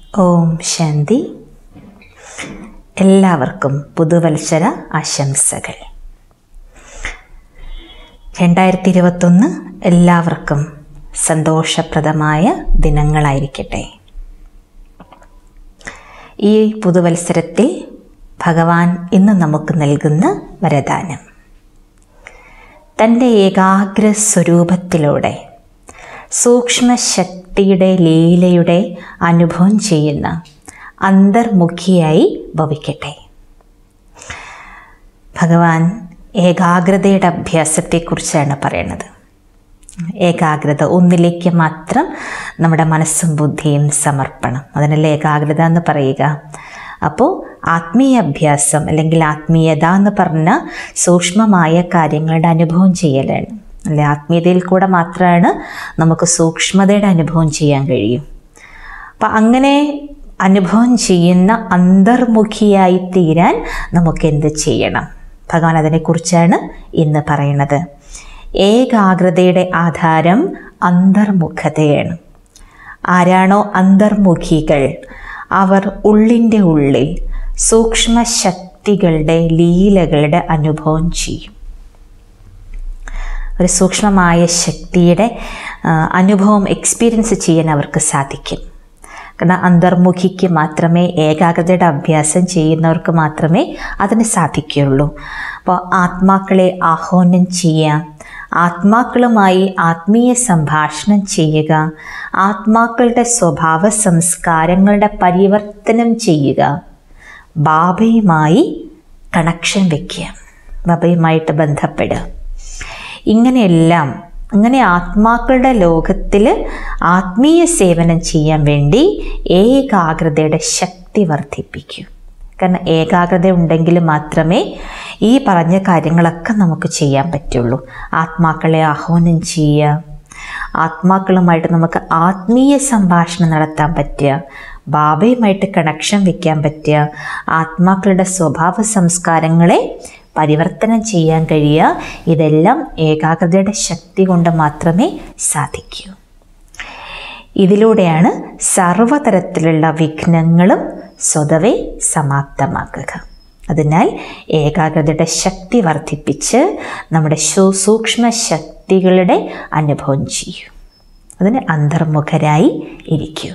ഓം ശാന്തി എല്ലാവർക്കും പുതുവത്സര ആശംസകൾ രണ്ടായിരത്തി ഇരുപത്തൊന്ന് എല്ലാവർക്കും സന്തോഷപ്രദമായ ദിനങ്ങളായിരിക്കട്ടെ ഈ പുതുവത്സരത്തിൽ ഭഗവാൻ ഇന്ന് നമുക്ക് നൽകുന്ന വരദാനം തൻ്റെ ഏകാഗ്ര സ്വരൂപത്തിലൂടെ സൂക്ഷ്മശക്തിയുടെ ലീലയുടെ അനുഭവം ചെയ്യുന്ന അന്തർമുഖിയായി ഭവിക്കട്ടെ ഭഗവാൻ ഏകാഗ്രതയുടെ അഭ്യാസത്തെക്കുറിച്ചാണ് പറയുന്നത് ഏകാഗ്രത ഒന്നിലേക്ക് മാത്രം നമ്മുടെ മനസ്സും ബുദ്ധിയും സമർപ്പണം അതിനല്ലേ ഏകാഗ്രത എന്ന് പറയുക അപ്പോൾ ആത്മീയ അഭ്യാസം അല്ലെങ്കിൽ ആത്മീയത എന്ന് പറഞ്ഞ സൂക്ഷ്മമായ കാര്യങ്ങളുടെ അനുഭവം ചെയ്യലാണ് അല്ലെ ആത്മീയതയിൽ കൂടെ മാത്രമാണ് നമുക്ക് സൂക്ഷ്മതയുടെ അനുഭവം ചെയ്യാൻ കഴിയും അപ്പം അങ്ങനെ അനുഭവം ചെയ്യുന്ന അന്തർമുഖിയായി തീരാൻ നമുക്ക് എന്ത് ചെയ്യണം ഭഗവാൻ അതിനെക്കുറിച്ചാണ് ഇന്ന് പറയുന്നത് ഏകാഗ്രതയുടെ ആധാരം അന്തർമുഖതയാണ് ആരാണോ അന്തർമുഖികൾ അവർ ഉള്ളിൻ്റെ ഉള്ളിൽ സൂക്ഷ്മ ശക്തികളുടെ ലീലകളുടെ അനുഭവം ചെയ്യും ഒരു സൂക്ഷ്മമായ ശക്തിയുടെ ആ, അനുഭവം എക്സ്പീരിയൻസ് ചെയ്യാൻ അവർക്ക് സാധിക്കും കാരണം അന്തർമുഖിക്ക് മാത്രമേ ഏകാഗ്രതയുടെ അഭ്യാസം ചെയ്യുന്നവർക്ക് മാത്രമേ അതിന് സാധിക്കുകയുള്ളൂ അപ്പോൾ ആത്മാക്കളെ ആഹ്വാനം ചെയ്യാം ആത്മാക്കളുമായി ആത്മീയ സംഭാഷണം ചെയ്യുക ആത്മാക്കളുടെ സ്വഭാവ സംസ്കാരങ്ങളുടെ പരിവർത്തനം ചെയ്യുക ബാബയുമായി കണക്ഷൻ വയ്ക്കുക ബാബയുമായിട്ട് ബന്ധപ്പെടുക ഇങ്ങനെയെല്ലാം അങ്ങനെ ആത്മാക്കളുടെ ലോകത്തിൽ ആത്മീയ സേവനം ചെയ്യാൻ വേണ്ടി ഏകാഗ്രതയുടെ ശക്തി വർദ്ധിപ്പിക്കൂ കാരണം ഏകാഗ്രത ഉണ്ടെങ്കിൽ മാത്രമേ ഈ പറഞ്ഞ കാര്യങ്ങളൊക്കെ നമുക്ക് ചെയ്യാൻ പറ്റുള്ളൂ ആത്മാക്കളെ ആഹ്വാനം ചെയ്യുക ആത്മാക്കളുമായിട്ട് നമുക്ക് ആത്മീയ സംഭാഷണം നടത്താൻ പറ്റുക ബാബയുമായിട്ട് കണക്ഷൻ വയ്ക്കാൻ പറ്റുക ആത്മാക്കളുടെ സ്വഭാവ സംസ്കാരങ്ങളെ പരിവർത്തനം ചെയ്യാൻ കഴിയുക ഇതെല്ലാം ഏകാഗ്രതയുടെ ശക്തി കൊണ്ട് മാത്രമേ സാധിക്കൂ ഇതിലൂടെയാണ് സർവതരത്തിലുള്ള വിഘ്നങ്ങളും സ്വതവേ സമാപ്തമാക്കുക അതിനാൽ ഏകാഗ്രതയുടെ ശക്തി വർദ്ധിപ്പിച്ച് നമ്മുടെ സൂ- സൂക്ഷ്മ ശക്തികളുടെ അനുഭവം ചെയ്യൂ അതിന് അന്തർമുഖരായി ഇരിക്കൂ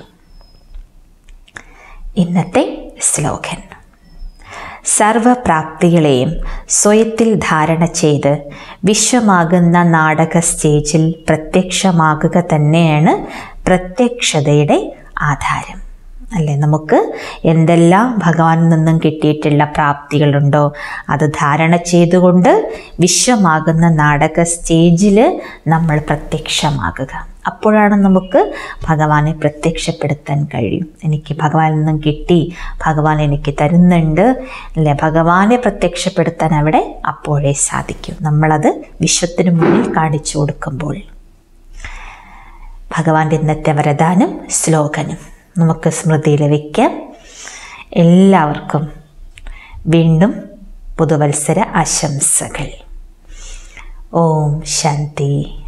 ഇന്നത്തെ ശ്ലോകൻ സർവപ്രാപ്തികളെയും സ്വയത്തിൽ ധാരണ ചെയ്ത് വിശ്വമാകുന്ന നാടക സ്റ്റേജിൽ പ്രത്യക്ഷമാകുക തന്നെയാണ് പ്രത്യക്ഷതയുടെ ആധാരം അല്ലേ നമുക്ക് എന്തെല്ലാം ഭഗവാനിൽ നിന്നും കിട്ടിയിട്ടുള്ള പ്രാപ്തികളുണ്ടോ അത് ധാരണ ചെയ്തുകൊണ്ട് വിശ്വമാകുന്ന നാടക സ്റ്റേജിൽ നമ്മൾ പ്രത്യക്ഷമാകുക അപ്പോഴാണ് നമുക്ക് ഭഗവാനെ പ്രത്യക്ഷപ്പെടുത്താൻ കഴിയും എനിക്ക് ഭഗവാനിൽ നിന്നും കിട്ടി ഭഗവാൻ എനിക്ക് തരുന്നുണ്ട് അല്ലെ ഭഗവാനെ പ്രത്യക്ഷപ്പെടുത്താൻ അവിടെ അപ്പോഴേ സാധിക്കും നമ്മളത് വിശ്വത്തിന് മുന്നിൽ കാണിച്ചു കൊടുക്കുമ്പോൾ ഭഗവാന്റെ ഇന്നത്തെ വരദാനം ശ്ലോകനും നമുക്ക് സ്മൃതിയിൽ വയ്ക്കാം എല്ലാവർക്കും വീണ്ടും പുതുവത്സര ആശംസകൾ ഓം ശാന്തി